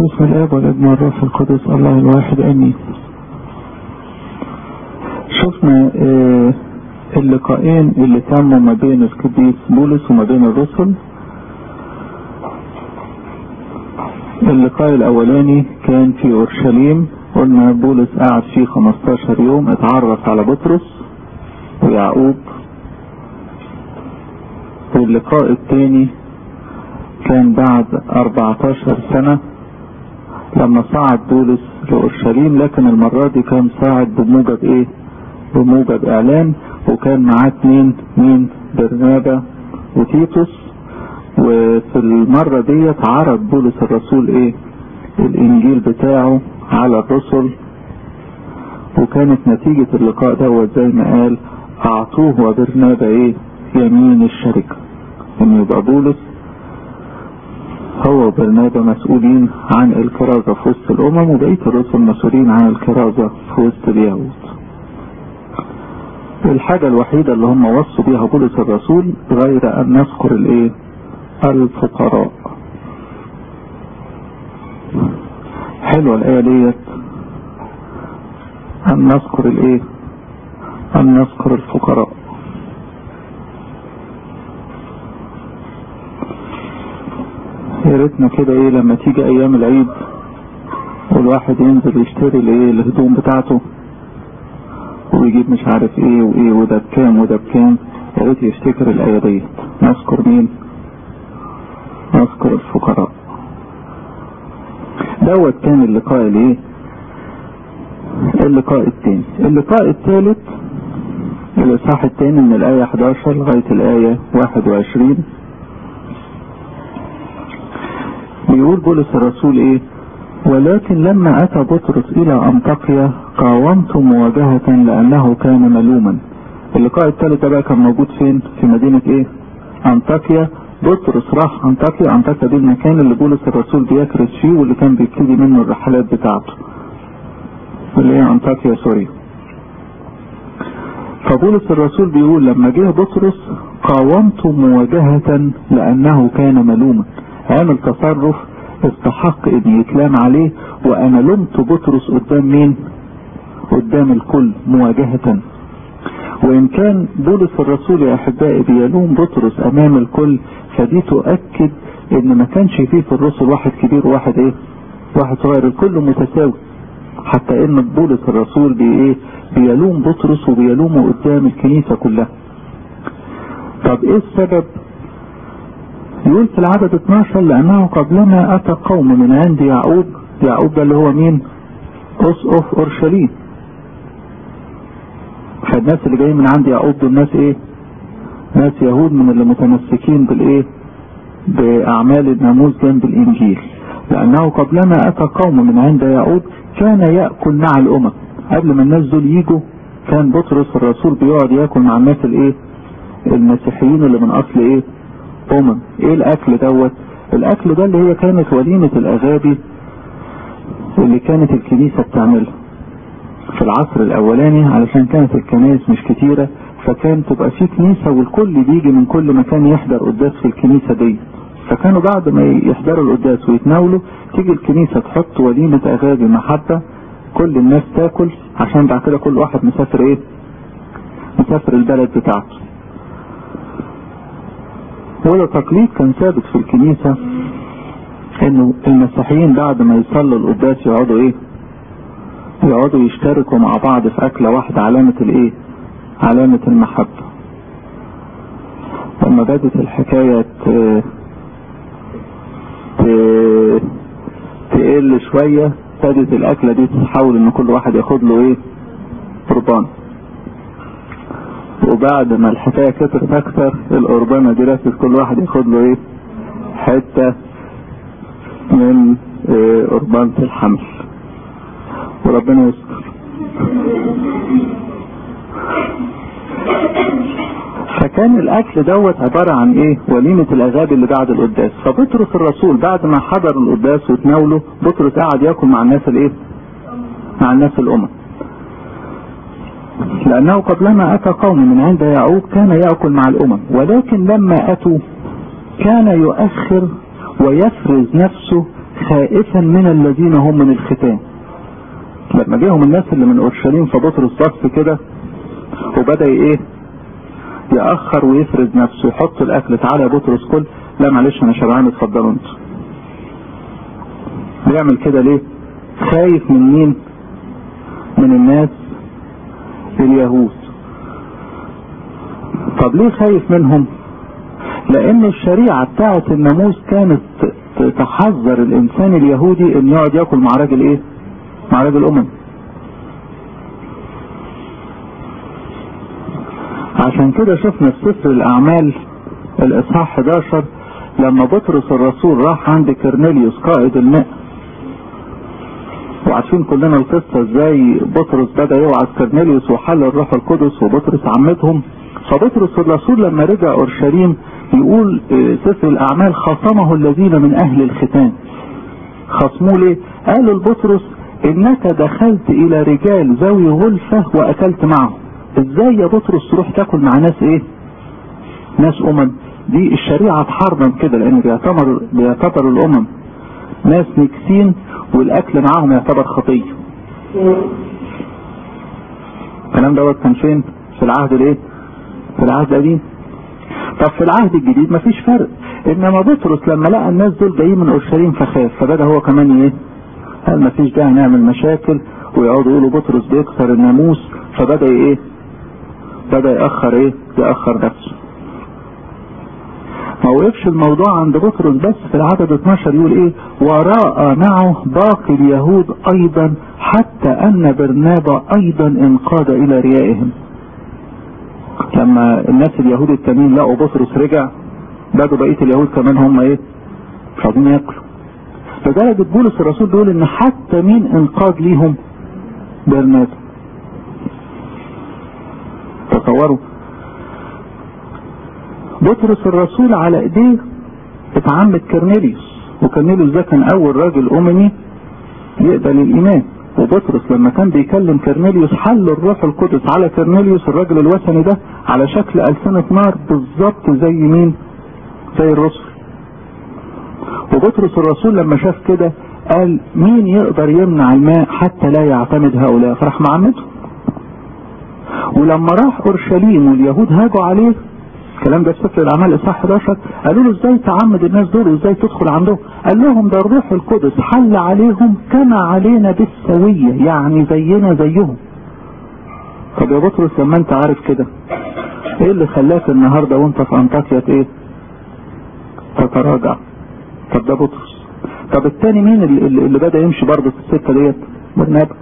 باسم الاب والابن والروح القدس الله الواحد امين شفنا آه اللقاءين اللي تموا ما بين القديس بولس وما بين الرسل اللقاء الاولاني كان في اورشليم قلنا بولس قعد فيه 15 يوم اتعرف على بطرس ويعقوب واللقاء الثاني كان بعد 14 سنة لما صعد بولس لأورشليم لكن المرة دي كان صاعد بموجب ايه بموجب اعلان وكان معاه اتنين مين برنابا وتيتوس وفي المرة دي عرض بولس الرسول ايه الانجيل بتاعه على الرسل وكانت نتيجة اللقاء دوت زي ما قال اعطوه وبرنابا ايه يمين الشركة ان يبقى بولس هو وبرنابا مسؤولين عن الكرازة في وسط الامم وبقية الرسل مسؤولين عن الكرازة في وسط اليهود الحاجة الوحيدة اللي هم وصوا بيها بولس الرسول غير ان نذكر الايه الفقراء حلوة الآية ديت أن نذكر الإيه؟ أن نذكر الفقراء يا ريتنا كده إيه لما تيجي أيام العيد والواحد ينزل يشتري الإيه الهدوم بتاعته ويجيب مش عارف إيه وإيه وده بكام وده بكام يا ريت يفتكر الآية ديت نذكر مين؟ نذكر الفقراء دوت كان اللقاء الايه اللقاء الثاني اللقاء الثالث الاصحاح الثاني من الايه 11 لغايه الايه 21 بيقول بولس الرسول ايه ولكن لما اتى بطرس الى انطاكيا قاومت مواجهه لانه كان ملوما اللقاء الثالث ده بقى كان موجود فين في مدينه ايه انطاكيا بطرس راح انطاكيا انطاكيا دي المكان اللي بولس الرسول بيكرس فيه واللي كان بيبتدي منه الرحلات بتاعته اللي هي انطاكيا سوريا فبولس الرسول بيقول لما جه بطرس قاومت مواجهة لأنه كان ملوما عمل تصرف استحق ان يتلام عليه وانا لمت بطرس قدام مين قدام الكل مواجهة وان كان بولس الرسول يا احبائي بيلوم بطرس امام الكل فدي تؤكد ان ما كانش فيه في الرسل واحد كبير وواحد ايه واحد صغير الكل متساوي حتى ان بولس الرسول بي ايه بيلوم بطرس وبيلومه قدام الكنيسة كلها طب ايه السبب يقول في العدد 12 لانه قبلما اتى قوم من عند يعقوب يعقوب ده اللي هو مين اسقف اورشليم فالناس اللي جايين من عند يعقوب دول ناس ايه ناس يهود من اللي متمسكين بالايه باعمال الناموس جنب الانجيل لانه قبلما اتى قوم من عند يعقوب كان ياكل مع الامم قبل ما الناس دول يجوا كان بطرس الرسول بيقعد ياكل مع الناس الايه المسيحيين اللي من اصل ايه امم ايه الاكل دوت الاكل ده اللي هي كانت وليمة الاغابي اللي كانت الكنيسة بتعملها في العصر الاولاني علشان كانت الكنائس مش كتيرة فكان تبقى في كنيسة والكل بيجي من كل مكان يحضر قداس في الكنيسة دي فكانوا بعد ما يحضروا القداس ويتناولوا تيجي الكنيسة تحط وليمة اغابي محبة كل الناس تاكل عشان بعد كده كل واحد مسافر ايه مسافر البلد بتاعته وده تقليد كان ثابت في الكنيسة انه المسيحيين بعد ما يصلوا القداس يقعدوا ايه يقعدوا يشتركوا مع بعض في اكلة واحدة علامة الايه علامة المحبة لما بدت الحكاية ت... ت... تقل شوية ابتدت الاكلة دي تحاول ان كل واحد ياخد له ايه قربان وبعد ما الحكاية كترت اكتر القربانة دي لازم كل واحد ياخد له ايه حتة من إيه قربانة الحمل وربنا يستر فكان الاكل دوت عبارة عن ايه وليمة الاغابي اللي بعد القداس فبطرس الرسول بعد ما حضر القداس وتناوله بطرس قعد ياكل مع الناس الايه مع الناس الامم لانه قبلما اتى قوم من عند يعقوب كان ياكل مع الامم ولكن لما اتوا كان يؤخر ويفرز نفسه خائفا من الذين هم من الختان لما جاهم الناس اللي من اورشليم فبطرس بص كده وبدا ايه ياخر ويفرز نفسه يحط الاكل تعالى يا بطرس كل لا معلش انا شبعان اتفضلوا انتوا بيعمل كده ليه خايف من مين من الناس اليهود طب ليه خايف منهم لان الشريعة بتاعت الناموس كانت تحذر الانسان اليهودي ان يقعد ياكل مع راجل ايه مع راجل امم عشان كده شفنا في سفر الاعمال الاصحاح 11 لما بطرس الرسول راح عند كرنيليوس قائد الماء وعارفين كلنا القصه ازاي بطرس بدا يوعظ كرنيليوس وحل الروح القدس وبطرس عمتهم فبطرس الرسول لما رجع اورشليم يقول سفر الاعمال خصمه الذين من اهل الختان خصموه ليه قالوا لبطرس انك دخلت الى رجال ذوي غلفة واكلت معهم ازاي يا بطرس تروح تاكل مع ناس ايه ناس امم دي الشريعة تحرم كده لان بيعتبر بيعتبر الامم ناس نكسين والاكل معاهم يعتبر خطية الكلام دوت كان فين في العهد الايه في العهد القديم طب في العهد الجديد مفيش فرق انما بطرس لما لقى الناس دول جايين من اورشليم فخاف فبدا هو كمان ايه قال مفيش داعي نعمل مشاكل ويقعدوا يقولوا بطرس بيكسر الناموس فبدا ايه بدا ياخر ايه ياخر نفسه ما وقفش الموضوع عند بطرس بس في العدد 12 يقول ايه وراء معه باقي اليهود ايضا حتى ان برنابا ايضا انقاد الى ريائهم لما الناس اليهود التانيين لقوا بطرس رجع بدوا بقيه اليهود كمان هم ايه مش عايزين ياكلوا لدرجه بولس الرسول بيقول ان حتى مين انقاد ليهم برنابا تصوروا بطرس الرسول على ايديه اتعمد كرنيليوس وكرنيليوس ده كان اول راجل اممي يقبل الايمان وبطرس لما كان بيكلم كرنيليوس حل الروح القدس على كرنيليوس الراجل الوثني ده على شكل ألسنة نار بالظبط زي مين زي الرسل وبطرس الرسول لما شاف كده قال مين يقدر يمنع الماء حتى لا يعتمد هؤلاء فراح معمده ولما راح اورشليم واليهود هاجوا عليه الكلام ده في سفر الاعمال اصحاح 11 قالوا له ازاي تعمد الناس دول وازاي تدخل عندهم قال لهم ده الروح القدس حل عليهم كما علينا بالسويه يعني زينا زيهم طب يا بطرس لما انت عارف كده ايه اللي خلاك النهارده وانت في انطاكيا ايه تتراجع طب ده بطرس طب التاني مين اللي, اللي بدا يمشي برضه في السكه ديت برنابا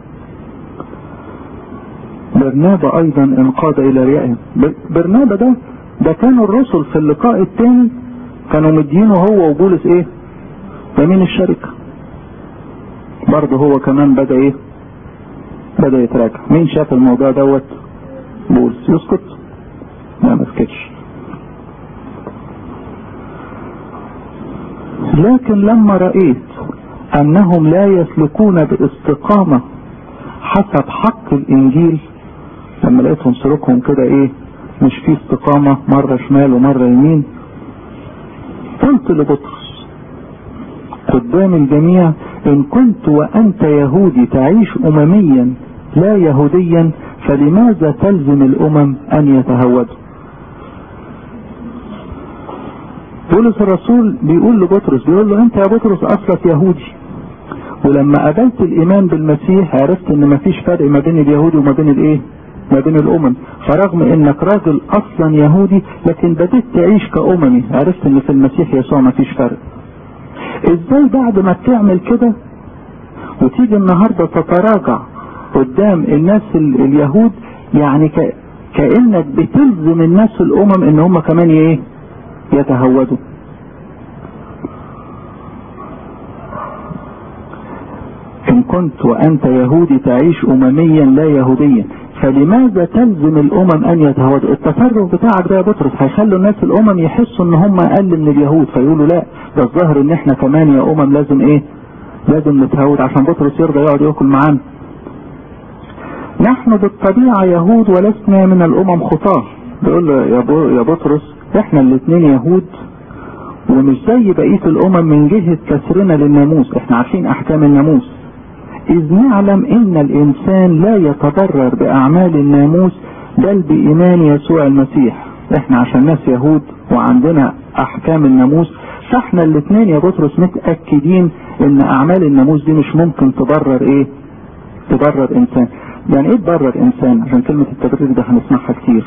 برنابا ايضا انقاد الى ريائهم برنابا ده ده كانوا الرسل في اللقاء الثاني كانوا مدينه هو وبولس ايه يمين الشركة برضه هو كمان بدأ ايه بدأ يتراجع مين شاف الموضوع دوت بولس يسكت لا ما سكتش لكن لما رأيت انهم لا يسلكون باستقامة حسب حق الانجيل لما لقيتهم سلوكهم كده ايه مش في استقامة مرة شمال ومرة يمين قلت لبطرس قدام الجميع ان كنت وانت يهودي تعيش امميا لا يهوديا فلماذا تلزم الامم ان يتهودوا بولس الرسول بيقول لبطرس بيقول له انت يا بطرس اصلك يهودي ولما قابلت الايمان بالمسيح عرفت ان مفيش فرق ما بين اليهودي وما بين الايه ما بين الامم فرغم انك راجل اصلا يهودي لكن بديت تعيش كاممي عرفت ان في المسيح يسوع ما فيش فرق ازاي بعد ما بتعمل كده وتيجي النهاردة تتراجع قدام الناس اليهود يعني ك... كأنك بتلزم الناس الامم ان هم كمان ايه يتهودوا ان كنت وانت يهودي تعيش امميا لا يهوديا فلماذا تلزم الامم ان يتهودوا التصرف بتاعك ده يا بطرس هيخلوا الناس الامم يحسوا ان هم اقل من اليهود فيقولوا لا ده الظاهر ان احنا كمان يا امم لازم ايه لازم نتهود عشان بطرس يرضى يقعد ياكل معانا نحن بالطبيعة يهود ولسنا من الامم خطاه بيقول له يا, يا بطرس احنا الاثنين يهود ومش زي بقية الامم من جهة كسرنا للناموس احنا عارفين احكام الناموس اذ نعلم ان الانسان لا يتضرر باعمال الناموس بل بايمان يسوع المسيح احنا عشان ناس يهود وعندنا احكام الناموس فاحنا الاثنين يا بطرس متأكدين ان اعمال الناموس دي مش ممكن تبرر ايه تبرر انسان يعني ايه تبرر انسان عشان كلمة التبرير ده هنسمعها كتير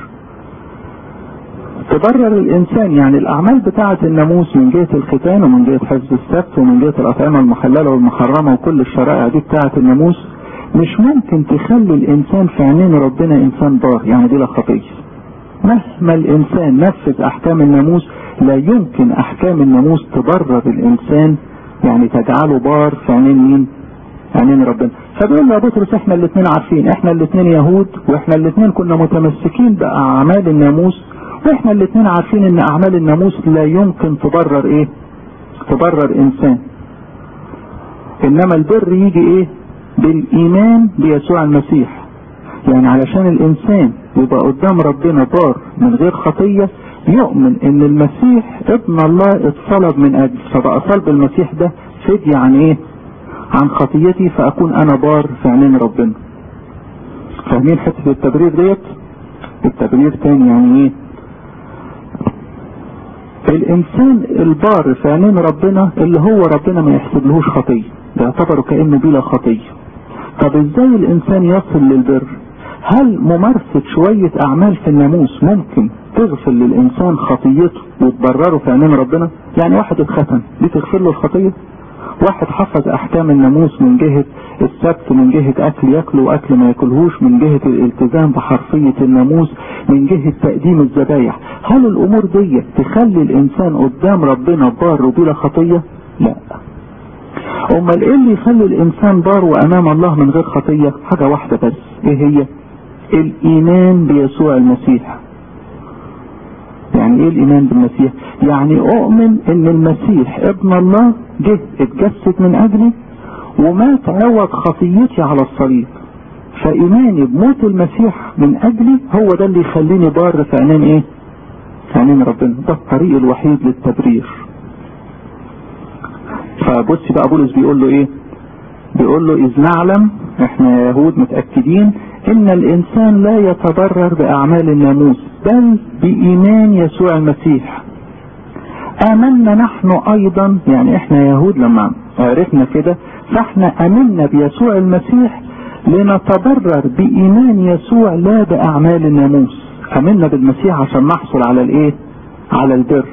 تبرر الانسان يعني الاعمال بتاعة الناموس من جهة الختان ومن جهة حفظ السبت ومن جهة الاطعمة المحللة والمحرمة وكل الشرائع دي بتاعة الناموس مش ممكن تخلي الانسان في عينين ربنا انسان بار يعني دي لا خطيه مهما الانسان نفذ احكام الناموس لا يمكن احكام الناموس تبرر الانسان يعني تجعله بار في عينين مين عينين ربنا فبيقول له يا بطرس احنا الاثنين عارفين احنا الاثنين يهود واحنا الاثنين كنا متمسكين باعمال الناموس واحنا الاثنين عارفين ان اعمال الناموس لا يمكن تبرر ايه تبرر انسان انما البر يجي ايه بالايمان بيسوع المسيح يعني علشان الانسان يبقى قدام ربنا بار من غير خطية يؤمن ان المسيح ابن الله اتصلب من اجل فبقى صلب المسيح ده فدية عن ايه عن خطيتي فاكون انا بار في عينين ربنا فاهمين حتة التبرير ديت التبرير تاني يعني ايه الانسان البار في عينين ربنا اللي هو ربنا ما يحسبلهوش خطية بيعتبره كأنه بلا خطية طب ازاي الانسان يصل للبر هل ممارسة شوية اعمال في الناموس ممكن تغفر للانسان خطيته وتبرره في عينين ربنا يعني واحد اتختن دي تغفر له الخطية واحد حفظ احكام الناموس من جهة السبت من جهة اكل ياكله واكل ما ياكلهوش من جهة الالتزام بحرفية الناموس من جهة تقديم الذبايح هل الامور دي تخلي الانسان قدام ربنا بار وبلا خطية لا امال ايه اللي يخلي الانسان بار وامام الله من غير خطية حاجة واحدة بس ايه هي الايمان بيسوع المسيح يعني ايه الايمان بالمسيح يعني اؤمن ان المسيح ابن الله جه اتجسد من اجلي ومات عوض خطيتي على الصليب فايماني بموت المسيح من اجلي هو ده اللي يخليني بار في عينين ايه في عينين ربنا ده الطريق الوحيد للتبرير فبصي بقى بولس بيقول له ايه بيقول له اذ نعلم احنا يهود متأكدين ان الانسان لا يتضرر باعمال الناموس بل بايمان يسوع المسيح امنا نحن ايضا يعني احنا يهود لما عرفنا كده فاحنا امنا بيسوع المسيح لنتضرر بايمان يسوع لا باعمال الناموس امنا بالمسيح عشان نحصل على الايه على البر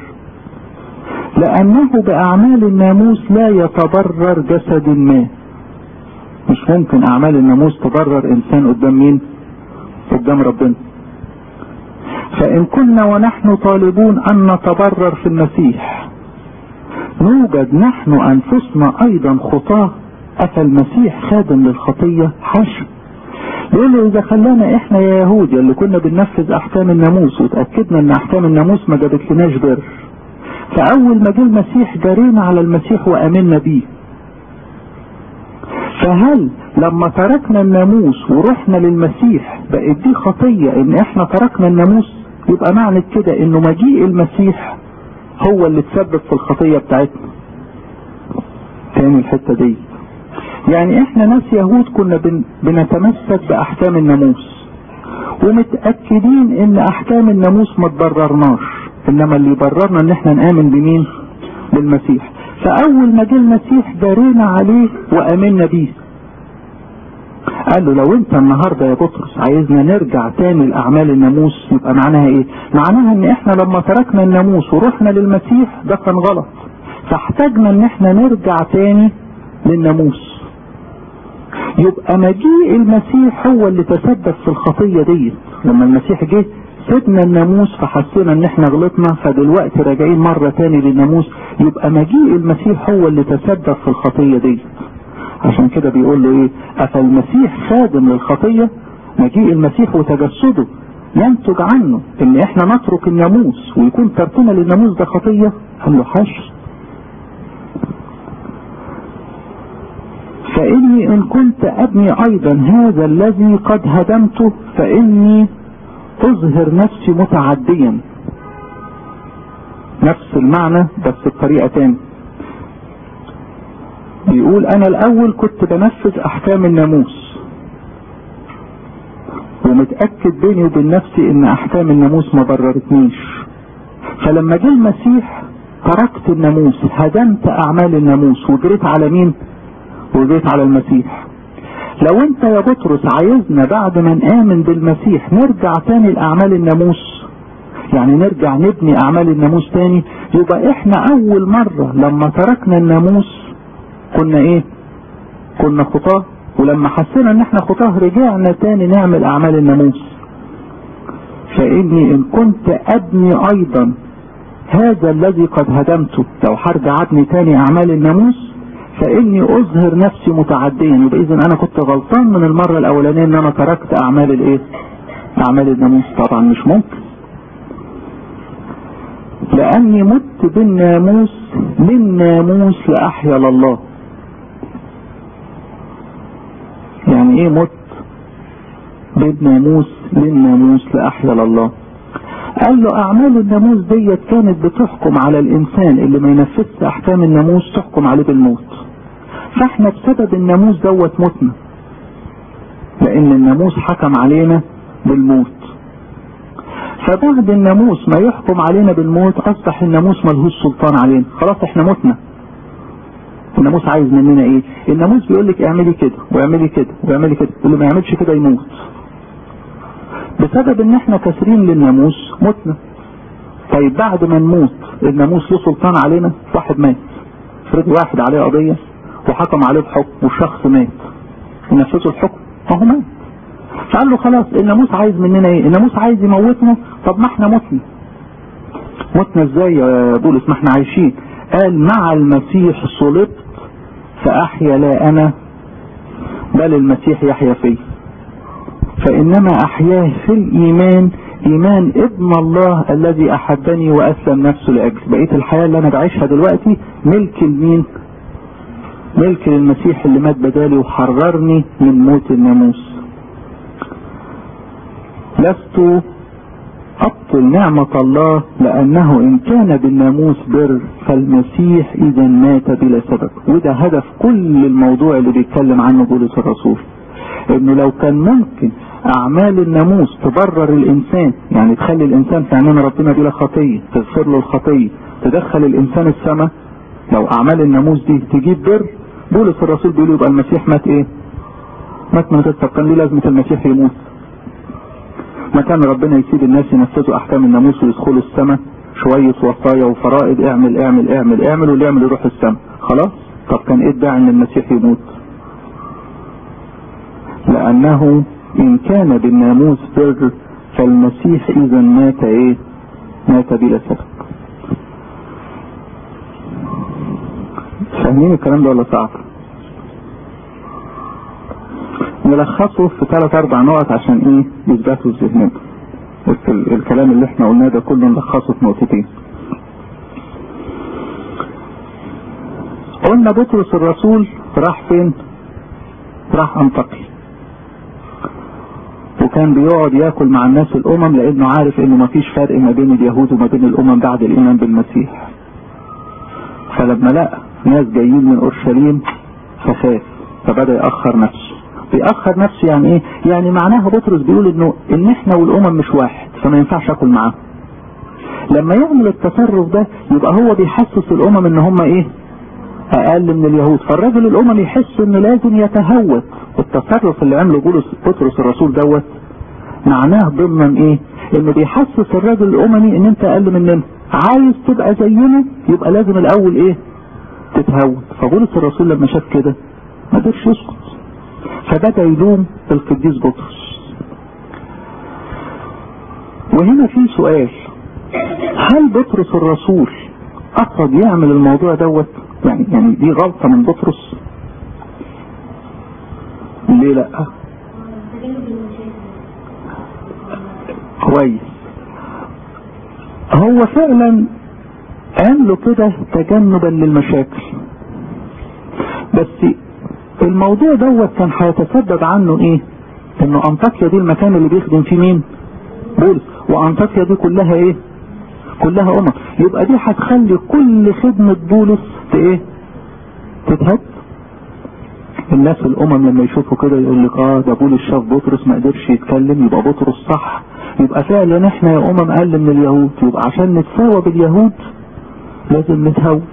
لانه باعمال الناموس لا يتضرر جسد ما مش ممكن اعمال الناموس تضرر انسان قدام مين قدام ربنا فان كنا ونحن طالبون ان نتبرر في المسيح نوجد نحن انفسنا ايضا خطاه افى المسيح خادم للخطية حشو يقول له اذا خلانا احنا يا يهود اللي كنا بننفذ احكام الناموس وتأكدنا ان احكام الناموس ما جابت لناش بر فاول ما جه المسيح جرينا على المسيح وامنا بيه فهل لما تركنا الناموس ورحنا للمسيح بقت دي خطية ان احنا تركنا الناموس يبقى معنى كده انه مجيء المسيح هو اللي تسبب في الخطية بتاعتنا تاني الحتة دي يعني احنا ناس يهود كنا بن بنتمسك باحكام الناموس ومتأكدين ان احكام الناموس ما تبررناش انما اللي يبررنا ان احنا نآمن بمين بالمسيح فاول ما جه المسيح جرينا عليه وامنا بيه قال له لو انت النهارده يا بطرس عايزنا نرجع تاني لاعمال الناموس يبقى معناها ايه معناها ان احنا لما تركنا الناموس ورحنا للمسيح ده كان غلط فاحتاجنا ان احنا نرجع تاني للناموس يبقى مجيء المسيح هو اللي تسبب في الخطية دي لما المسيح جه سيبنا الناموس فحسينا ان احنا غلطنا فدلوقتي راجعين مرة تاني للناموس يبقى مجيء المسيح هو اللي تسبب في الخطية دي عشان كده بيقول له ايه افالمسيح خادم للخطية مجيء المسيح وتجسده ينتج عنه ان احنا نترك الناموس ويكون تركنا للناموس ده خطية قال له حش فاني ان كنت ابني ايضا هذا الذي قد هدمته فاني اظهر نفسي متعديا نفس المعنى بس بطريقة تاني بيقول انا الاول كنت بنفذ احكام الناموس ومتأكد بيني وبين نفسي ان احكام الناموس ما بررتنيش فلما جه المسيح تركت الناموس هدمت اعمال الناموس وجريت على مين وجريت على المسيح لو انت يا بطرس عايزنا بعد ما نآمن بالمسيح نرجع تاني لأعمال الناموس يعني نرجع نبني أعمال الناموس تاني يبقى احنا أول مرة لما تركنا الناموس كنا ايه كنا خطاه ولما حسينا ان احنا خطاه رجعنا تاني نعمل أعمال الناموس فإني إن كنت أبني أيضا هذا الذي قد هدمته لو هرجع أبني تاني أعمال الناموس فاني اظهر نفسي متعديا يبقى اذا انا كنت غلطان من المرة الاولانية ان انا تركت اعمال الايه اعمال الناموس طبعا مش ممكن لاني مت بالناموس للناموس لاحيا لله يعني ايه مت بالناموس للناموس لاحيا لله قال له اعمال الناموس ديت كانت بتحكم على الانسان اللي ما ينفذش احكام الناموس تحكم عليه بالموت فاحنا بسبب الناموس دوت متنا لان الناموس حكم علينا بالموت فبعد الناموس ما يحكم علينا بالموت اصبح الناموس ملهوش سلطان علينا خلاص احنا متنا الناموس عايز مننا ايه الناموس بيقول لك اعملي كده واعملي كده واعملي كده واللي ما يعملش كده يموت بسبب ان احنا كاسرين للناموس متنا طيب بعد ما نموت الناموس له سلطان علينا واحد مات افرض واحد عليه قضية وحكم عليه بحكم والشخص مات ونفذه الحكم فهو مات فقال له خلاص الناموس عايز مننا ايه الناموس عايز يموتنا طب ما احنا متنا متنا ازاي يا بولس ما احنا عايشين قال مع المسيح صلبت فاحيا لا انا بل المسيح يحيا فيه فإنما أحياه في الإيمان إيمان ابن الله الذي أحبني وأسلم نفسه لأجل بقية الحياة اللي أنا بعيشها دلوقتي ملك لمين ملك للمسيح اللي مات بدالي وحررني من موت الناموس لست أبطل نعمة الله لأنه إن كان بالناموس بر فالمسيح إذا مات بلا سبب وده هدف كل الموضوع اللي بيتكلم عنه بولس الرسول انه لو كان ممكن اعمال الناموس تبرر الانسان يعني تخلي الانسان في عينين ربنا بلا خطيه تغفر له الخطيه تدخل الانسان السماء لو اعمال الناموس دي تجيب بر بولس الرسول بيقول يبقى المسيح مات ايه مات من غير طب كان ليه لازمه المسيح يموت ما كان ربنا يسيب الناس ينفذوا احكام الناموس ويدخلوا السماء شويه وصايا وفرائض اعمل اعمل اعمل اعمل واللي يعمل يروح السماء خلاص طب كان ايه الداعي ان المسيح يموت لأنه إن كان بالناموس بر فالمسيح إذا مات إيه؟ مات بلا سبب. فاهمين الكلام ده ولا صعب؟ نلخصه في ثلاث أربع نقط عشان إيه؟ يثبتوا في ذهننا. الكلام اللي إحنا قلناه ده كله نلخصه في نقطتين. قلنا بطرس الرسول راح فين؟ راح أنطاكيا. وكان بيقعد ياكل مع الناس الامم لانه عارف انه مفيش فرق ما بين اليهود وما بين الامم بعد الايمان بالمسيح فلما لقى ناس جايين من اورشليم فخاف فبدا ياخر نفسه بيأخر نفسه يعني ايه يعني معناها بطرس بيقول انه ان احنا والامم مش واحد فما ينفعش اكل معاهم لما يعمل التصرف ده يبقى هو بيحسس الامم ان هم ايه اقل من اليهود فالراجل الامم يحس انه لازم يتهوت التصرف اللي عمله بولس بطرس الرسول دوت معناه ضمن ايه انه بيحسس الراجل الاممي ان انت اقل مننا عايز تبقى زينا يبقى لازم الاول ايه تتهوت فبولس الرسول لما شاف كده ما قدرش يسكت فبدا يلوم القديس بطرس وهنا في سؤال هل بطرس الرسول قصد يعمل الموضوع دوت يعني يعني دي غلطة من بطرس ليه لا كويس هو فعلا عملوا كده تجنبا للمشاكل بس الموضوع دوت كان هيتسبب عنه ايه انه انطاكيا دي المكان اللي بيخدم فيه مين بولس وانطاكيا دي كلها ايه كلها امم يبقى دي هتخلي كل خدمة بولس ايه تتهد الناس الامم لما يشوفوا كده يقول لك اه ده بولس شاف بطرس ما قدرش يتكلم يبقى بطرس صح يبقى فعلا احنا يا امم اقل من اليهود يبقى عشان نتساوى باليهود لازم نتهود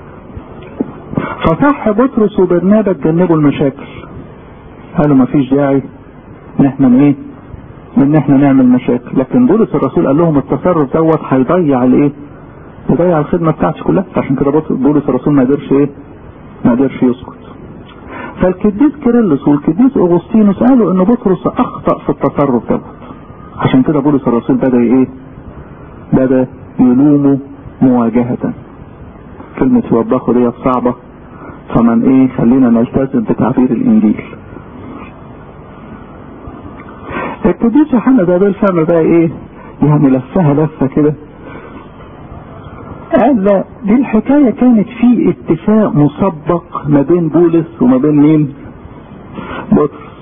فصح بطرس وبرنابا تجنبوا المشاكل قالوا ما فيش داعي ان احنا ايه ان احنا نعمل مشاكل لكن بولس الرسول قال لهم التصرف دوت هيضيع الايه يضيع الخدمة بتاعتي كلها عشان كده بولس الرسول ما قدرش ايه ما قدرش يسكت فالقديس كيرلس والقديس اغسطينوس قالوا ان بطرس اخطأ في التصرف دوت عشان كده بولس الرسول بدا ايه بدا يلومه مواجهة كلمة يوبخه ديت صعبة فمن ايه خلينا نلتزم بتعبير الانجيل القديس يوحنا ده بالفعل بقى ايه يعني لفها لفة كده قال لا دي الحكاية كانت في اتفاق مسبق ما بين بولس وما بين مين بطرس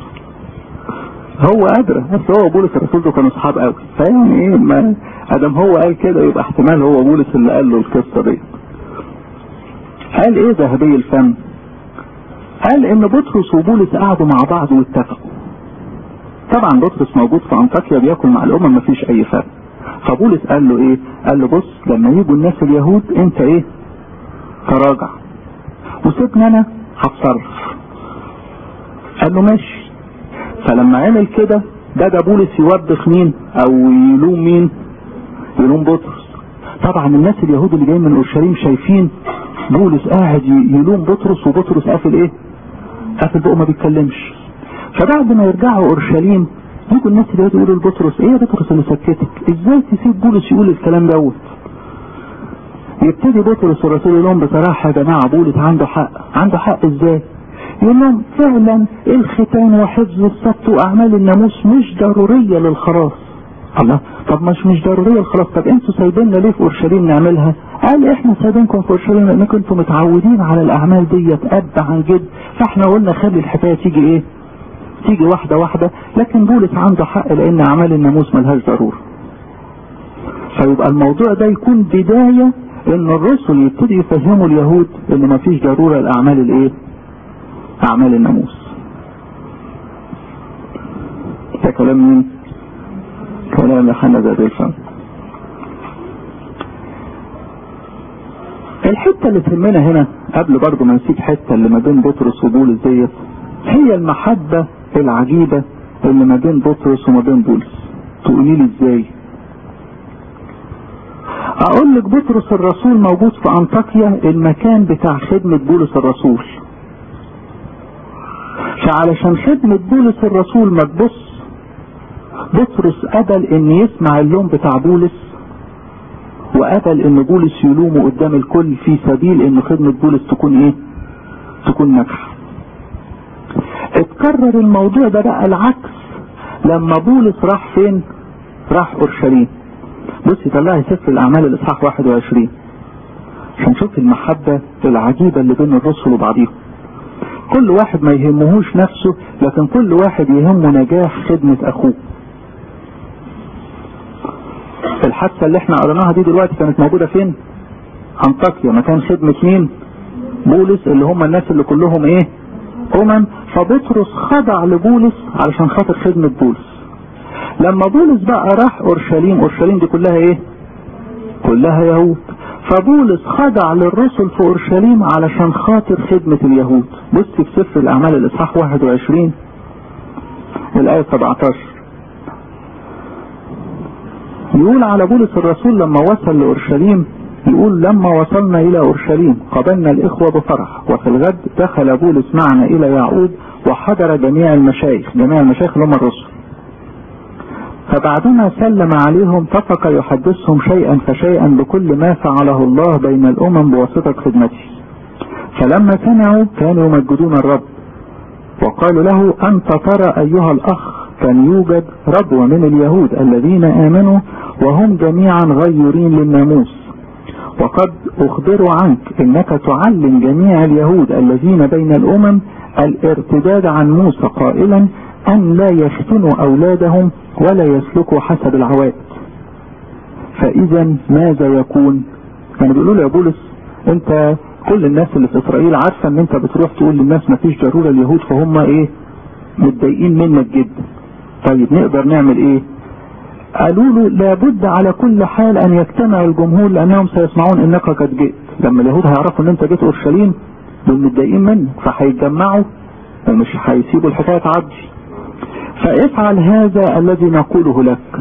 هو أدرى بس هو بولس الرسول ده كانوا اصحاب قوي فيعني ايه ما ادم هو قال كده يبقى احتمال هو بولس اللي قال له القصه دي قال ايه ذهبي الفم قال ان بطرس وبولس قعدوا مع بعض واتفقوا طبعا بطرس موجود في انطاكيا بياكل مع الامم مفيش اي فرق فبولس قال له ايه قال له بص لما يجوا الناس اليهود انت ايه تراجع وسيبني انا هتصرف قال له ماشي فلما عمل كده بدا بولس يوبخ مين او يلوم مين يلوم بطرس طبعا الناس اليهود اللي جايين من اورشليم شايفين بولس قاعد يلوم بطرس وبطرس قافل ايه قافل بقه ما بيتكلمش فبعد ما يرجعوا اورشليم يجوا الناس اللي يقولوا لبطرس ايه يا بطرس اللي سكتك ازاي تسيب بولس يقول الكلام دوت يبتدي بطرس الرسول يقول لهم بصراحه يا جماعه بولس عنده حق عنده حق ازاي يقول لهم فعلا الختان وحفظ السبت واعمال الناموس مش ضروريه للخلاص الله طب مش مش ضروريه الخلاص طب انتوا سايبيننا ليه في اورشليم نعملها قال احنا سايبينكم في اورشليم لانكم انتوا متعودين على الاعمال ديت اب عن جد فاحنا قلنا خلي الحكايه تيجي ايه تيجي واحده واحده لكن بولس عنده حق لان اعمال الناموس ملهاش ضروره فيبقى الموضوع ده يكون بدايه ان الرسل يبتدي يفهموا اليهود ان مفيش ضروره لاعمال الايه اعمال الناموس ده كلام مين كلام يوحنا ذا الفم الحته اللي تهمنا هنا قبل برضه ما نسيب حته اللي ما بين بطرس وبولس ديت هي المحبه العجيبه اللي ما بين بطرس وما بين بولس تقولي لي ازاي اقول لك بطرس الرسول موجود في انطاكيا المكان بتاع خدمه بولس الرسول فعلشان خدمة بولس الرسول ما تبص بطرس قبل ان يسمع اللوم بتاع بولس وقبل ان بولس يلومه قدام الكل في سبيل ان خدمة بولس تكون ايه تكون ناجحة اتكرر الموضوع ده بقى العكس لما بولس راح فين راح اورشليم بصي طلعي سفر الاعمال الاصحاح 21 عشان نشوف المحبة العجيبة اللي بين الرسل وبعضيهم كل واحد ما يهمهوش نفسه لكن كل واحد يهمه نجاح خدمة اخوه الحادثة اللي احنا قريناها دي دلوقتي كانت موجودة فين انطاكيا مكان خدمة مين بولس اللي هم الناس اللي كلهم ايه امم فبطرس خضع لبولس علشان خاطر خدمة بولس لما بولس بقى راح اورشليم اورشليم دي كلها ايه كلها يهود فبولس خضع للرسل في اورشليم علشان خاطر خدمة اليهود بص في سفر الاعمال الاصحاح 21 الاية 17 يقول على بولس الرسول لما وصل لاورشليم يقول لما وصلنا الى اورشليم قابلنا الاخوة بفرح وفي الغد دخل بولس معنا الى يعقوب وحضر جميع المشايخ جميع المشايخ اللي هم الرسل فبعدما سلم عليهم طفق يحدثهم شيئا فشيئا بكل ما فعله الله بين الامم بواسطة خدمته فلما سمعوا كانوا يمجدون الرب وقالوا له انت ترى ايها الاخ كان يوجد ربوة من اليهود الذين امنوا وهم جميعا غيرين للناموس وقد اخبروا عنك انك تعلم جميع اليهود الذين بين الامم الارتداد عن موسى قائلا ان لا يفتنوا اولادهم ولا يسلكوا حسب العوائد فاذا ماذا يكون كانوا بيقولوا له يا بولس انت كل الناس اللي في اسرائيل عارفه ان انت بتروح تقول للناس ما فيش ضروره اليهود فهم ايه متضايقين منك جدا طيب نقدر نعمل ايه قالوا له لابد على كل حال ان يجتمع الجمهور لانهم سيسمعون انك قد جئت لما اليهود هيعرفوا ان انت جيت اورشليم دول متضايقين منك فهيتجمعوا ومش هيسيبوا الحكايه تعدي فافعل هذا الذي نقوله لك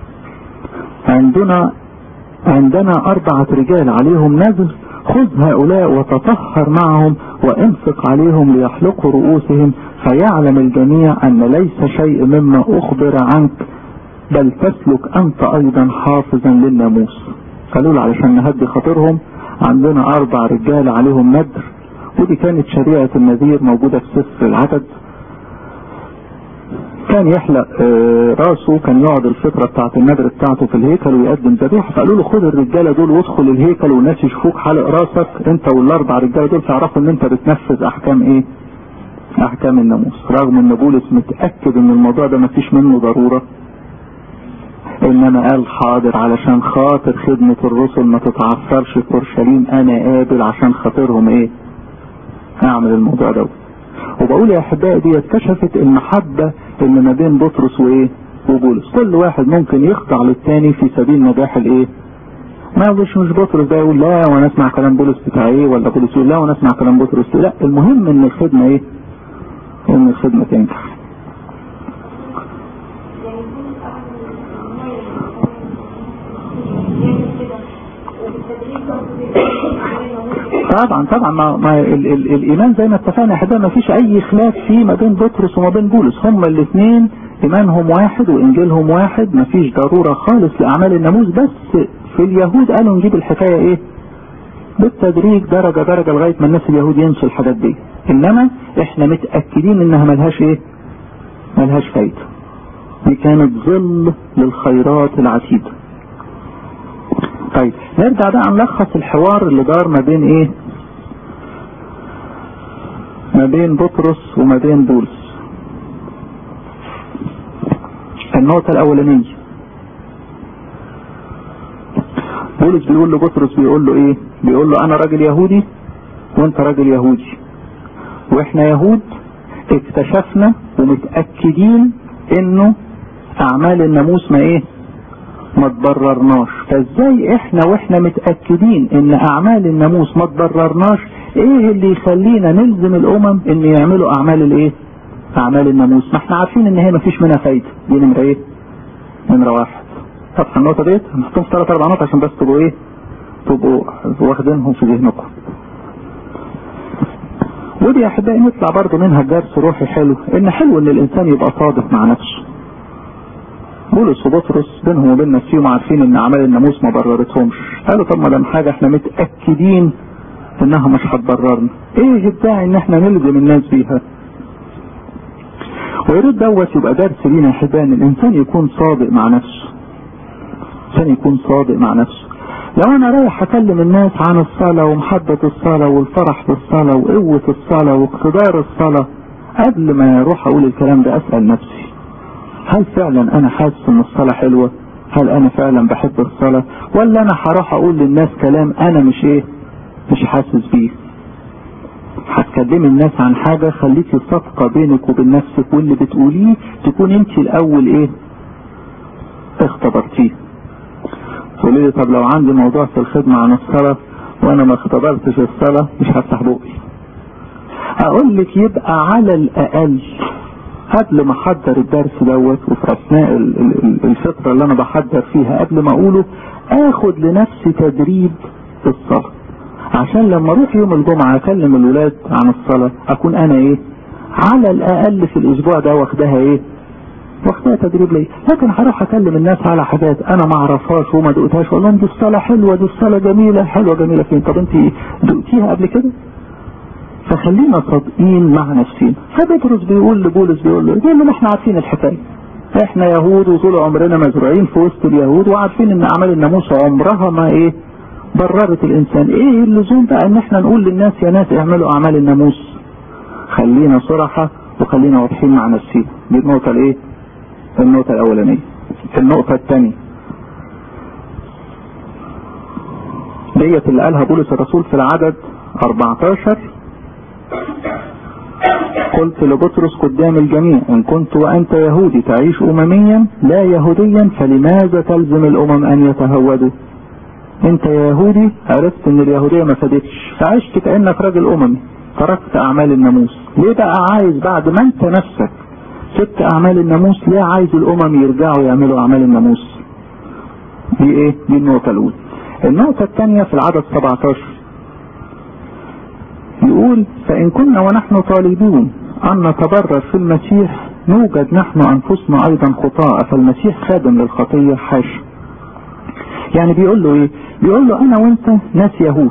عندنا عندنا أربعة رجال عليهم نذر خذ هؤلاء وتطهر معهم وانفق عليهم ليحلقوا رؤوسهم فيعلم الجميع أن ليس شيء مما أخبر عنك بل تسلك أنت أيضا حافظا للناموس قالوا له علشان نهدي خاطرهم عندنا أربع رجال عليهم نذر ودي كانت شريعة النذير موجودة في سفر العدد كان يحلق راسه كان يقعد الفطرة بتاعت النذر بتاعته في الهيكل ويقدم ذبيحة فقالوا له خد الرجالة دول وادخل الهيكل والناس يشوفوك حلق راسك انت والاربع رجالة دول تعرفوا ان انت بتنفذ احكام ايه احكام الناموس رغم ان بولس متأكد ان الموضوع ده مفيش منه ضرورة انما قال حاضر علشان خاطر خدمة الرسل ما تتعثرش في اورشليم انا قابل عشان خاطرهم ايه اعمل الموضوع ده وبقول يا احبائي دي اكتشفت المحبة اللي ما بين بطرس وايه وبولس كل واحد ممكن يخضع للتاني في سبيل نجاح الايه ما مش مش بطرس ده يقول لا وانا اسمع كلام بولس بتاع ايه ولا بولس يقول لا وانا اسمع كلام بطرس لا المهم ان الخدمة ايه ان الخدمة تنجح طبعا طبعا ما, ما ال ال الايمان زي ما اتفقنا يا حبايبي ما فيش اي خلاف فيه ما بين بطرس وما بين بولس هما الاثنين ايمانهم واحد وانجيلهم واحد ما فيش ضروره خالص لاعمال الناموس بس في اليهود قالوا نجيب الحكايه ايه بالتدريج درجه درجه لغايه ما الناس اليهود ينسوا الحاجات دي انما احنا متاكدين انها ملهاش ايه ملهاش فايده دي كانت ظل للخيرات العتيده طيب نرجع بقى نلخص الحوار اللي دار ما بين ايه ما بين بطرس وما بين بولس النقطة الأولانية بولس بيقول لبطرس بيقول له ايه بيقول له انا راجل يهودي وانت راجل يهودي واحنا يهود اكتشفنا ومتأكدين انه اعمال الناموس ما ايه ما تبررناش فازاي احنا واحنا متأكدين ان اعمال الناموس ما تبررناش ايه اللي يخلينا نلزم الامم ان يعملوا اعمال الايه اعمال الناموس ما احنا عارفين ان هي ما فيش منها فايدة دي نمرة ايه نمرة واحد فتح النقطة ديت هنحطهم في ثلاث اربع نقط عشان بس تبقوا ايه تبقوا واخدينهم في ذهنكم ودي يا احبائي نطلع برضه منها درس روحي حلو ان حلو ان الانسان يبقى صادق مع نفسه بولس وبطرس بينهم وبين نفسهم عارفين ان اعمال الناموس ما بررتهمش قالوا طب ما دام حاجه احنا متاكدين انها مش هتبررنا ايه الداعي ان احنا نلزم الناس بيها ويريد دوت يبقى درس لينا يا احبائي ان الانسان يكون صادق مع نفسه الانسان يكون صادق مع نفسه لو انا رايح اكلم الناس عن الصلاه ومحبه الصلاه والفرح بالصلاه وقوه الصلاه واقتدار الصلاه قبل ما اروح اقول الكلام ده اسال نفسي هل فعلا انا حاسس ان الصلاة حلوة هل انا فعلا بحب الصلاة ولا انا هروح اقول للناس كلام انا مش ايه مش حاسس بيه هتكلمي الناس عن حاجة خليكي صادقة بينك وبين نفسك واللي بتقوليه تكون انت الاول ايه اختبرتيه تقولي لي طب لو عندي موضوع في الخدمة عن الصلاة وانا ما اختبرتش الصلاة مش هفتح بقي اقول لك يبقى على الاقل قبل ما احضر الدرس دوت وفي اثناء الفتره اللي انا بحضر فيها قبل ما اقوله اخد لنفسي تدريب في الصلاه عشان لما اروح يوم الجمعه اكلم الولاد عن الصلاه اكون انا ايه على الاقل في الاسبوع ده واخدها ايه واخدها تدريب ليه لكن هروح اكلم الناس على حاجات انا ما اعرفهاش وما دقتهاش اقول لهم دي الصلاه حلوه دي الصلاه جميله حلوه جميله فين طب انت دقتيها قبل كده فخلينا صادقين مع نفسنا فبطرس بيقول لبولس بيقول له بيقول له احنا عارفين الحكايه احنا يهود وطول عمرنا مزروعين في وسط اليهود وعارفين ان اعمال الناموس عمرها ما ايه بررت الانسان ايه اللزوم بقى ان احنا نقول للناس يا ناس اعملوا اعمال الناموس خلينا صراحة وخلينا واضحين مع نفسنا دي النقطة الايه النقطة الاولانية النقطة الثانية ديت اللي قالها بولس الرسول في العدد 14 قلت لبطرس قدام الجميع ان كنت وانت يهودي تعيش امميا لا يهوديا فلماذا تلزم الامم ان يتهودوا انت يا يهودي عرفت ان اليهودية ما فادتش فعشت كأنك راجل اممي تركت اعمال الناموس ليه بقى عايز بعد ما انت نفسك سبت اعمال الناموس ليه عايز الامم يرجعوا يعملوا اعمال الناموس دي ايه دي النقطة الاولى النقطة الثانية في العدد 17 يقول فإن كنا ونحن طالبون أن نتبرر في المسيح نوجد نحن أنفسنا أيضا خطاء فالمسيح خادم للخطية حاشا يعني بيقول له إيه بيقول له أنا وأنت ناس يهود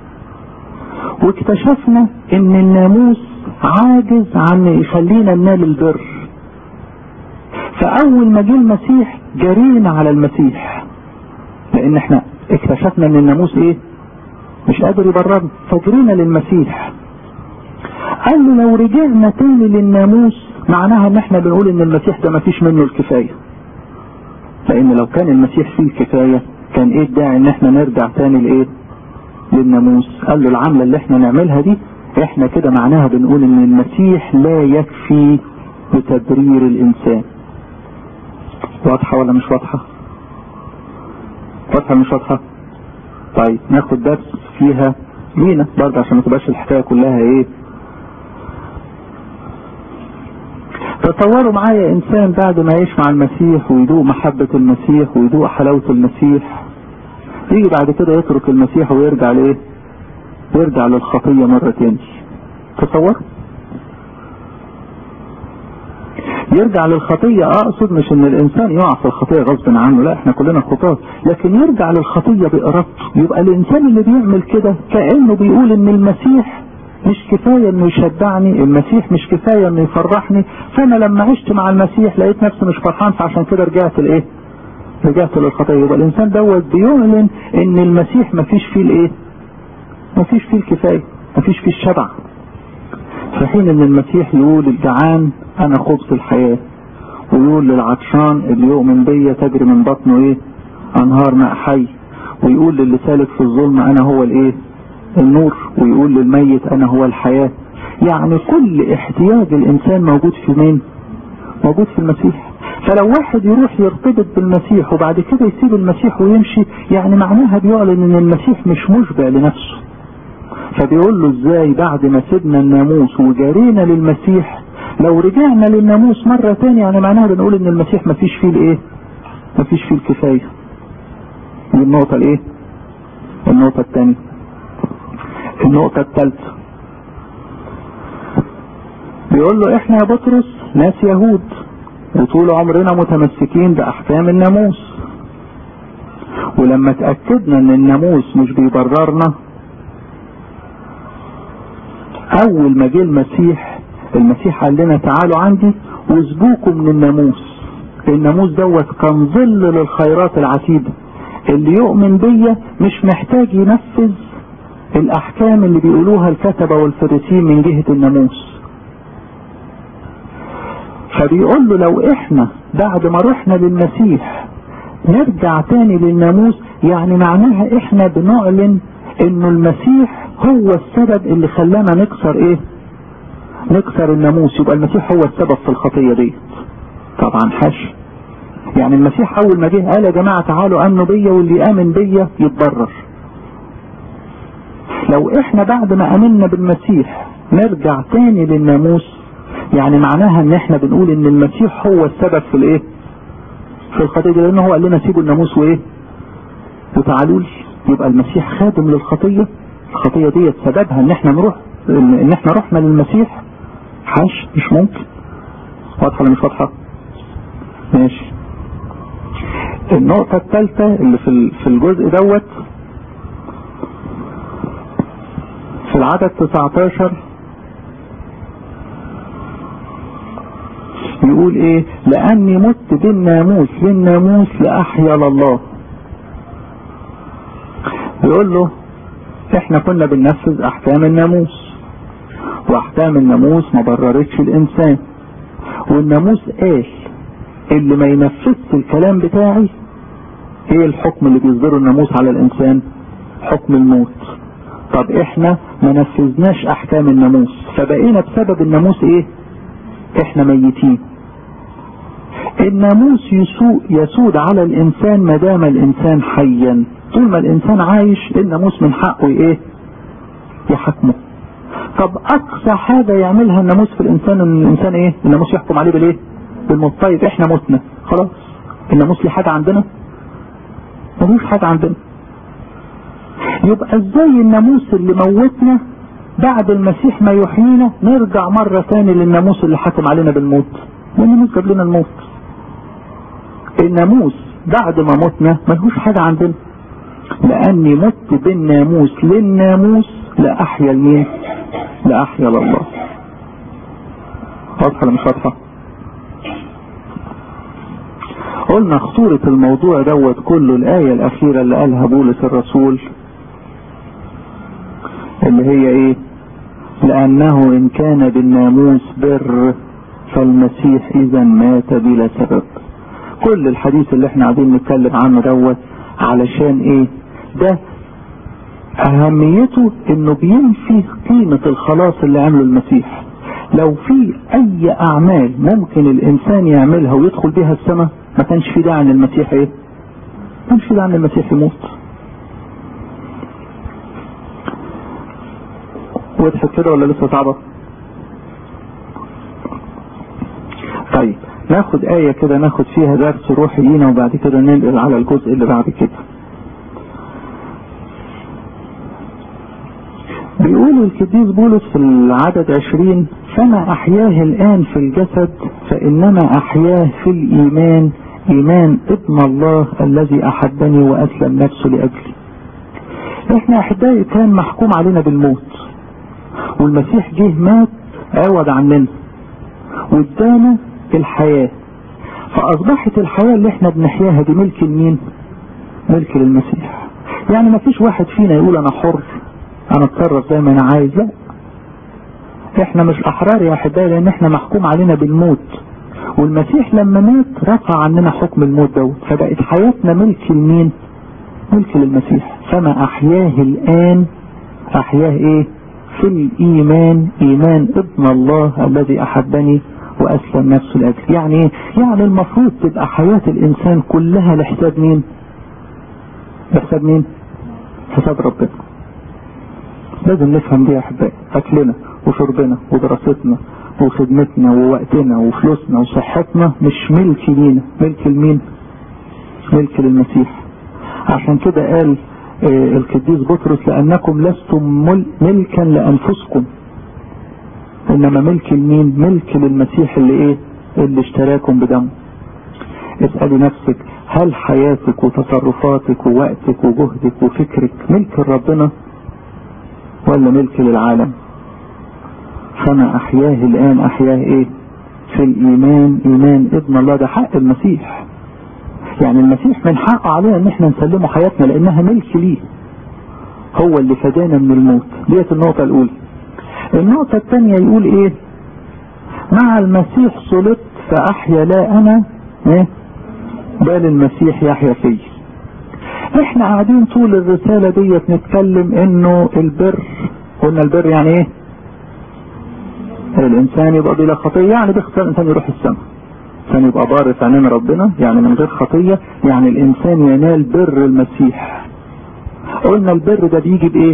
واكتشفنا إن الناموس عاجز عن يخلينا ننال البر فأول ما جه المسيح جرينا على المسيح لأن احنا اكتشفنا إن الناموس إيه مش قادر يبررنا فجرينا للمسيح قال له لو رجعنا تاني للناموس معناها ان احنا بنقول ان المسيح ده مفيش منه الكفاية لان لو كان المسيح فيه الكفاية كان ايه الداعي ان احنا نرجع تاني لايه للناموس قال له العملة اللي احنا نعملها دي احنا كده معناها بنقول ان المسيح لا يكفي لتبرير الانسان واضحة ولا مش واضحة واضحة مش واضحة طيب ناخد درس فيها لينا برضه عشان ما تبقاش الحكايه كلها ايه تصوروا معايا انسان بعد ما يعيش مع المسيح ويدوق محبة المسيح ويدوق حلاوة المسيح يجي بعد كده يترك المسيح ويرجع لايه يرجع للخطية مرة تاني تصور يرجع للخطية اقصد مش ان الانسان يقع في الخطية غصب عنه لا احنا كلنا خطاة لكن يرجع للخطية بارادته يبقى الانسان اللي بيعمل كده كأنه بيقول ان المسيح مش كفاية انه يشبعني المسيح مش كفاية انه يفرحني فانا لما عشت مع المسيح لقيت نفسي مش فرحان فعشان كده رجعت لايه رجعت للخطية يبقى الانسان دوت بيعلن ان المسيح مفيش فيه الايه مفيش فيه الكفاية مفيش فيه الشبع في حين ان المسيح يقول الجعان انا خبز الحياة ويقول للعطشان اللي يؤمن بيا تجري من بطنه ايه انهار ماء حي ويقول للي سالك في الظلم انا هو الايه النور ويقول للميت انا هو الحياة يعني كل احتياج الانسان موجود في مين موجود في المسيح فلو واحد يروح يرتبط بالمسيح وبعد كده يسيب المسيح ويمشي يعني معناها بيعلن ان المسيح مش مشبع لنفسه فبيقول له ازاي بعد ما سيبنا الناموس وجارينا للمسيح لو رجعنا للناموس مرة تاني يعني معناها بنقول ان المسيح مفيش فيه الايه مفيش فيه الكفاية دي النقطة الايه النقطة التانية النقطة الثالثة بيقول له احنا يا بطرس ناس يهود وطول عمرنا متمسكين باحكام الناموس ولما تأكدنا ان الناموس مش بيبررنا اول ما جه المسيح المسيح قال لنا تعالوا عندي واسبوكوا من الناموس الناموس دوت كان ظل للخيرات العتيدة اللي يؤمن بيا مش محتاج ينفذ الاحكام اللي بيقولوها الكتبة والفريسين من جهة الناموس فبيقول له لو احنا بعد ما رحنا للمسيح نرجع تاني للناموس يعني معناها احنا بنعلن انه المسيح هو السبب اللي خلانا نكسر ايه نكسر الناموس يبقى المسيح هو السبب في الخطية دي طبعا حش يعني المسيح اول ما جه قال يا جماعة تعالوا امنوا بيا واللي امن بيا يتبرر لو احنا بعد ما امنا بالمسيح نرجع تاني للناموس يعني معناها ان احنا بنقول ان المسيح هو السبب في الايه في الخطية دي لانه هو قال لنا سيبوا الناموس وايه وتعالوا لي يبقى المسيح خادم للخطية الخطية دي سببها ان احنا نروح ان احنا رحنا للمسيح حاش مش ممكن واضحة ولا مش واضحة ماشي النقطة الثالثة اللي في في الجزء دوت في العدد 19 يقول ايه لاني مت بالناموس للناموس لاحيا لله بيقول له احنا كنا بننفذ احكام الناموس واحكام الناموس ما بررتش الانسان والناموس قال اللي ما ينفذش الكلام بتاعي ايه الحكم اللي بيصدره الناموس على الانسان حكم الموت طب احنا ما نفذناش احكام الناموس فبقينا بسبب الناموس ايه احنا ميتين الناموس يسوء يسود على الانسان ما دام الانسان حيا طول ما الانسان عايش الناموس من حقه ايه يحكمه طب اقصى حاجة يعملها الناموس في الانسان ان الانسان ايه الناموس يحكم عليه بالايه بالموت طيب احنا متنا خلاص الناموس ليه حاجة عندنا ملوش حاجة عندنا يبقى ازاي الناموس اللي موتنا بعد المسيح ما يحيينا نرجع مرة تاني للناموس اللي حكم علينا بالموت والناموس جاب لنا الموت الناموس بعد ما متنا ملهوش حاجة عندنا لاني مت بالناموس للناموس لا احيا لمين لا احيا لله واضحة ولا مش واضحة قلنا خطورة الموضوع دوت كله الآية الأخيرة اللي قالها بولس الرسول اللي هي ايه لأنه إن كان بالناموس بر فالمسيح إذا مات بلا سبب كل الحديث اللي احنا قاعدين نتكلم عنه دوت علشان ايه ده اهميته انه بينفي قيمة الخلاص اللي عمله المسيح لو في اي اعمال ممكن الانسان يعملها ويدخل بيها السماء ما كانش في داعي ان المسيح ايه ما كانش في داعي ان المسيح يموت وضحت كده ولا لسه صعبة طيب ناخد آية كده ناخد فيها درس روحي لينا وبعد كده ننقل على الجزء اللي بعد كده بيقول القديس بولس في العدد عشرين فما أحياه الآن في الجسد فإنما أحياه في الإيمان إيمان ابن الله الذي أحبني وأسلم نفسه لأجلي إحنا أحبائي كان محكوم علينا بالموت والمسيح جه مات عوض عننا وادانا الحياة فأصبحت الحياة اللي احنا بنحياها دي ملك لمين؟ ملك للمسيح يعني ما فيش واحد فينا يقول أنا حر أنا أتصرف زي ما أنا عايز لا احنا مش أحرار يا أحبائي لأن احنا محكوم علينا بالموت والمسيح لما مات رفع عننا حكم الموت دوت فبقت حياتنا ملك لمين؟ ملك للمسيح فما أحياه الآن أحياه إيه؟ في الإيمان إيمان ابن الله الذي أحبني وأسلم نفسه لأجل يعني إيه؟ يعني المفروض تبقى حياة الإنسان كلها لحساب مين لحساب مين حساب ربنا لازم نفهم دي يا أحبائي أكلنا وشربنا ودراستنا وخدمتنا ووقتنا وفلوسنا وصحتنا مش ملك لينا ملك لمين ملك للمسيح عشان كده قال آه القديس بطرس لأنكم لستم ملكا لأنفسكم إنما ملك لمين ملك للمسيح اللي إيه اللي اشتراكم بدمه اسألي نفسك هل حياتك وتصرفاتك ووقتك وجهدك وفكرك ملك لربنا ولا ملك للعالم فما أحياه الآن أحياه إيه في الإيمان إيمان ابن الله ده حق المسيح يعني المسيح من حقه علينا ان احنا نسلمه حياتنا لانها ملك ليه هو اللي فدانا من الموت ديت النقطة الاولى النقطة الثانية يقول ايه مع المسيح صلبت فاحيا لا انا ايه بل المسيح يحيا فيه احنا قاعدين طول الرسالة ديت نتكلم انه البر قلنا البر يعني ايه الانسان يبقى بلا خطية يعني باختصار الانسان يروح السماء الانسان يبقى بار في عينين ربنا يعني من غير خطية يعني الانسان ينال بر المسيح قلنا البر ده بيجي بايه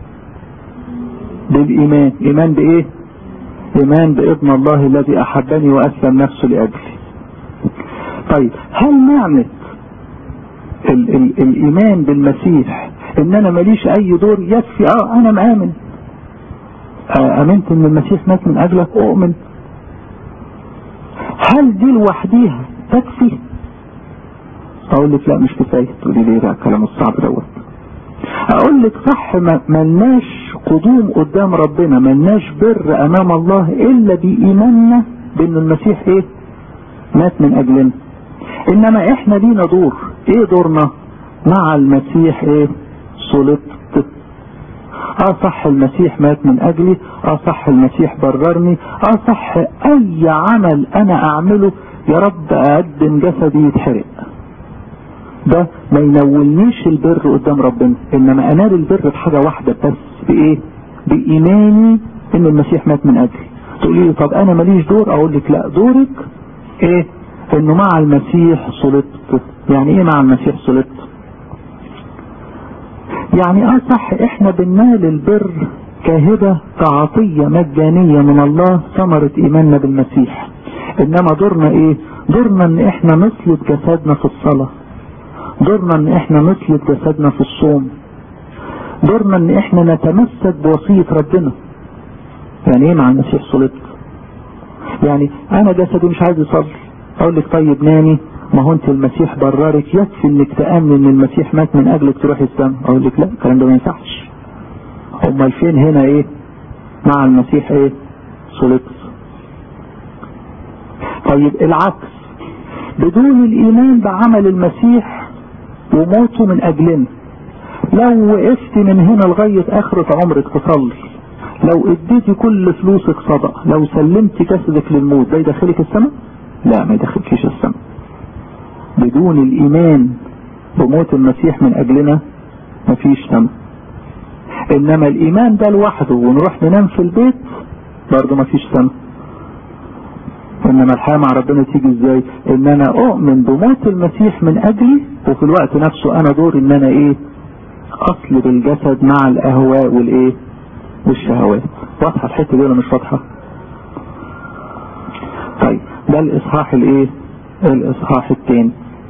بالايمان ايمان بايه ايمان بابن الله الذي احبني واسلم نفسه لاجلي طيب هل معنى ال ال الايمان بالمسيح ان انا ماليش اي دور يكفي اه انا مآمن آه امنت ان المسيح مات من اجلك اؤمن هل دي لوحديها تكفي اقول لك لا مش كفايه تقولي لي لا الكلام الصعب دوت اقول لك صح ملناش قدوم قدام ربنا ملناش بر امام الله الا بايماننا بان المسيح ايه مات من اجلنا انما احنا لينا دور ايه دورنا مع المسيح ايه صلبت اه صح المسيح مات من اجلي اه صح المسيح بررني اه صح اي عمل انا اعمله يا رب اقدم جسدي يتحرق ده ما ينولنيش البر قدام ربنا انما انال البر بحاجة واحدة بس بايه بايماني ان المسيح مات من اجلي تقولي لي طب انا ماليش دور اقول لك لا دورك ايه انه مع المسيح صلبت يعني ايه مع المسيح صلبت يعني اه صح احنا بننال البر كهبة كعطية مجانية من الله ثمرة ايماننا بالمسيح انما دورنا ايه دورنا ان احنا نصلب جسدنا في الصلاة دورنا ان احنا نصلب جسدنا في الصوم دورنا ان احنا نتمسك بوصية ربنا يعني ايه مع المسيح صلبت يعني انا جسدي مش عايز يصلي اقول لك طيب نامي ما هو انت المسيح بررك يكفي انك تامن ان المسيح مات من اجلك تروح السماء اقول لك لا الكلام ده ما ينفعش امال فين هنا ايه مع المسيح ايه صلبت طيب العكس بدون الايمان بعمل المسيح وموته من اجلنا لو وقفت من هنا لغاية اخرة عمرك تصلي لو اديتي كل فلوسك صدقة لو سلمت جسدك للموت ده يدخلك السماء لا ما يدخلكيش السماء بدون الايمان بموت المسيح من اجلنا مفيش سماء انما الايمان ده لوحده ونروح ننام في البيت برضه مفيش سماء انما الحياة مع ربنا تيجي ازاي ان انا اؤمن بموت المسيح من اجلي وفي الوقت نفسه انا دور ان انا ايه اصلب الجسد مع الاهواء والايه والشهوات واضحة الحتة دي ولا مش واضحة طيب ده الاصحاح الايه الاصحاح التاني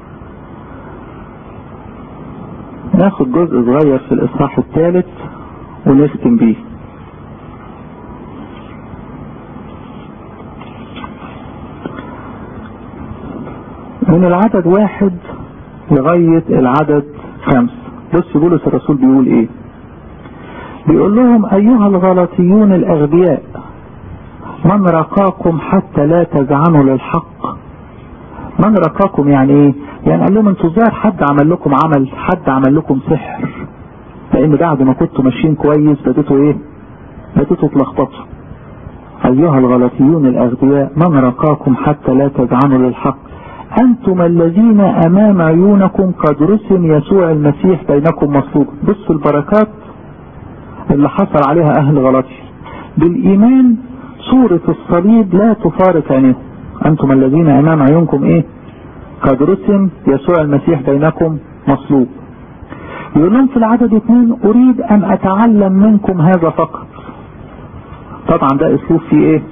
ناخد جزء صغير في الاصحاح الثالث ونختم بيه من العدد واحد لغاية العدد خمس بص بولس الرسول بيقول ايه بيقول لهم ايها الغلطيون الاغبياء من رقاكم حتى لا تزعنوا للحق من رقاكم يعني ايه يعني قال لهم انتوا ظاهر حد عمل لكم عمل حد عمل لكم سحر لان بعد ما كنتوا ماشيين كويس بديتوا ايه بديتوا تلخبطوا ايها الغلطيون الاغبياء من رقاكم حتى لا تزعنوا للحق انتم الذين امام عيونكم قد رسم يسوع المسيح بينكم مصلوب بصوا البركات اللي حصل عليها اهل غلطي بالايمان صورة الصليب لا تفارق عينيهم انتم الذين امام عيونكم ايه قد رسم يسوع المسيح بينكم مصلوب يقول لهم في العدد اثنين اريد ان اتعلم منكم هذا فقط طبعا ده اسلوب فيه ايه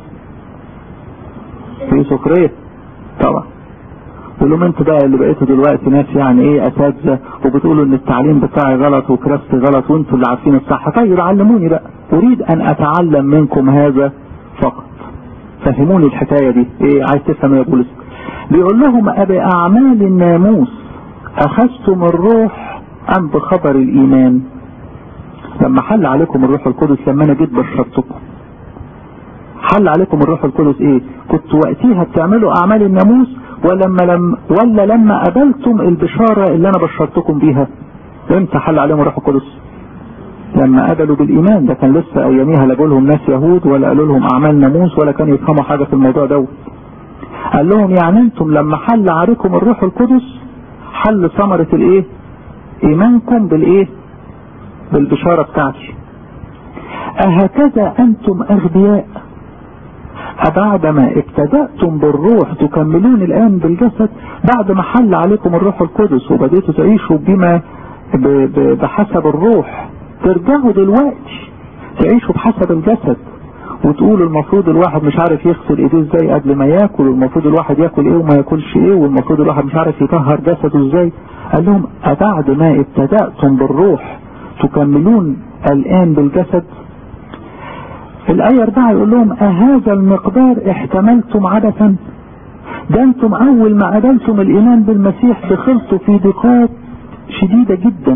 فيه سخريه طبعا يقول لهم انتوا بقى اللي بقيتوا دلوقتي ناس يعني ايه اساتذه وبتقولوا ان التعليم بتاعي غلط وكراستي غلط وانتوا اللي عارفين الصح طيب علموني بقى اريد ان اتعلم منكم هذا فقط فهموني الحكايه دي ايه عايز تفهم يا بولس بيقول لهم أبأعمال الناموس أخذتم الروح أم بخبر الإيمان لما حل عليكم الروح القدس لما أنا جيت بشرتكم حل عليكم الروح القدس إيه كنتوا وقتها بتعملوا أعمال الناموس ولما لم ولا لما قبلتم البشارة اللي أنا بشرتكم بيها امتى حل عليهم الروح القدس لما قبلوا بالإيمان ده كان لسه أياميها لا لهم ناس يهود ولا قالوا لهم أعمال ناموس ولا كانوا يفهموا حاجة في الموضوع دوت قال لهم يعني انتم لما حل عليكم الروح القدس حل ثمرة الايه ايمانكم بالايه بالبشارة بتاعتي اهكذا انتم اغبياء أبعدما ابتدأتم بالروح تكملون الآن بالجسد بعد ما حل عليكم الروح القدس وبديتوا تعيشوا بما بحسب الروح ترجعوا دلوقتي تعيشوا بحسب الجسد وتقول المفروض الواحد مش عارف يغسل ايديه ازاي قبل ما ياكل والمفروض الواحد ياكل ايه وما ياكلش ايه والمفروض الواحد مش عارف يطهر جسده ازاي قال لهم أبعد ما ابتدأتم بالروح تكملون الآن بالجسد الآية 4 يقول لهم أهذا المقدار احتملتم عبثا ده انتم أول ما قبلتم الإيمان بالمسيح دخلتوا في ضيقات شديدة جدا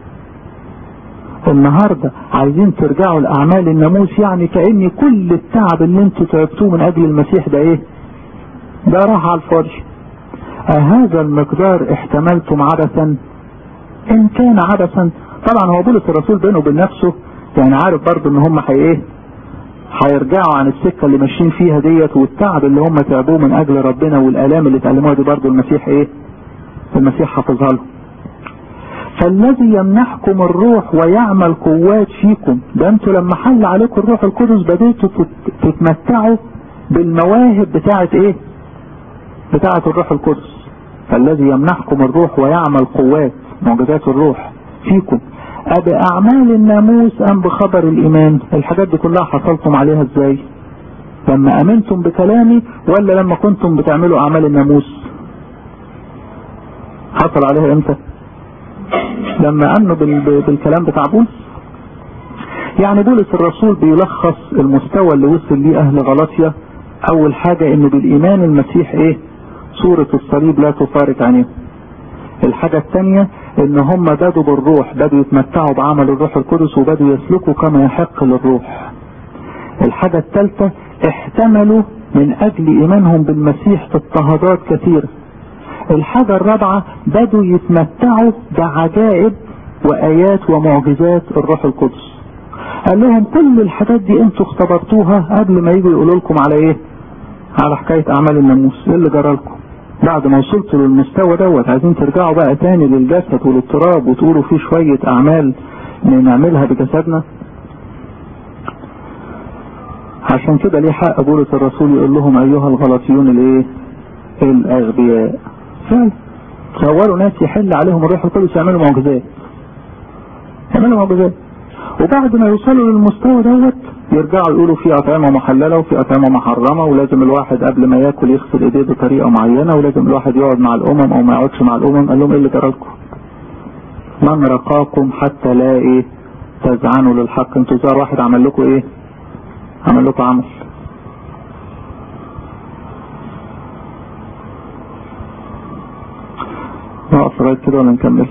النهاردة عايزين ترجعوا لأعمال الناموس يعني كأن كل التعب اللي انتوا تعبتوه من أجل المسيح ده ايه ده راح على الفاضي أهذا المقدار احتملتم عبثا إن كان عبثا طبعا هو بولس الرسول بينه وبين نفسه يعني عارف برضه ان هم حي ايه هيرجعوا عن السكة اللي ماشيين فيها ديت والتعب اللي هم تعبوه من اجل ربنا والالام اللي اتعلموها دي برضه المسيح ايه المسيح حافظها لهم فالذي يمنحكم الروح ويعمل قوات فيكم ده انتوا لما حل عليكم الروح القدس بديتوا تتمتعوا بالمواهب بتاعة ايه بتاعة الروح القدس فالذي يمنحكم الروح ويعمل قوات معجزات الروح فيكم أبأعمال الناموس أم بخبر الإيمان الحاجات دي كلها حصلتم عليها ازاي لما أمنتم بكلامي ولا لما كنتم بتعملوا أعمال الناموس حصل عليها امتى لما امنوا بالكلام بتاع بولس يعني بولس الرسول بيلخص المستوى اللي وصل ليه اهل غلطية اول حاجة انه بالايمان المسيح ايه صورة الصليب لا تفارق عينيهم الحاجة الثانية ان هم بدوا بالروح بدوا يتمتعوا بعمل الروح القدس وبدوا يسلكوا كما يحق للروح الحاجة الثالثة احتملوا من اجل ايمانهم بالمسيح في اضطهادات كثيرة الحاجة الرابعة بدوا يتمتعوا بعجائب وآيات ومعجزات الروح القدس قال لهم كل الحاجات دي انتوا اختبرتوها قبل ما يجوا يقولوا لكم على ايه على حكاية اعمال الناموس ايه اللي جرى لكم بعد ما وصلتوا للمستوى دوت عايزين ترجعوا بقى تاني للجسد والاضطراب وتقولوا فيه شوية اعمال نعملها بجسدنا عشان كده ليه حق بولس الرسول يقول لهم ايها الغلطيون الايه الاغبياء فعلا تصوروا ناس يحل عليهم الروح القدس يعملوا معجزات يعملوا معجزات وبعد ما يوصلوا للمستوى دوت يرجعوا يقولوا في اطعمه محلله وفي اطعمه محرمه ولازم الواحد قبل ما ياكل يغسل ايديه بطريقه معينه ولازم الواحد يقعد مع الامم او ما يقعدش مع الامم قال لهم ايه اللي جرى لكم؟ من رقاكم حتى لا ايه تزعنوا للحق انتوا زار واحد عمل لكم ايه؟ عمل لكم عمل نقف لغايه كده ولا نكمل؟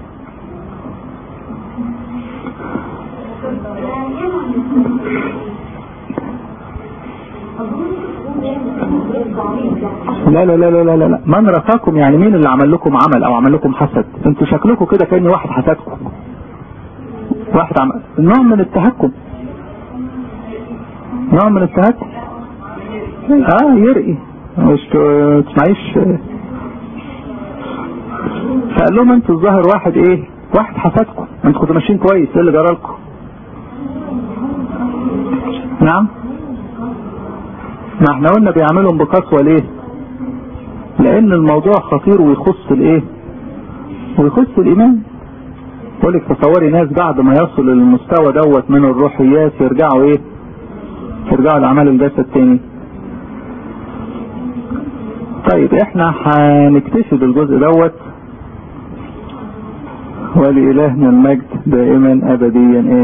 لا لا لا لا لا لا من رفاكم يعني مين اللي عمل لكم عمل او عمل لكم حسد انتوا شكلكم كده كأن واحد حسدكم واحد عمل نوع من التهكم نوع من التهكم اه يرقي مش تسمعيش فقال لهم انتوا الظاهر واحد ايه واحد حسدكم انتوا كنتوا ماشيين كويس ايه اللي جرى لكم نعم ما احنا قلنا بيعملهم بقسوة ليه لان الموضوع خطير ويخص الايه ويخص الايمان لك تصوري ناس بعد ما يصل للمستوى دوت من الروحيات يرجعوا ايه يرجعوا لاعمال الجسد تاني طيب احنا هنكتشف الجزء دوت ولإلهنا المجد دائما ابديا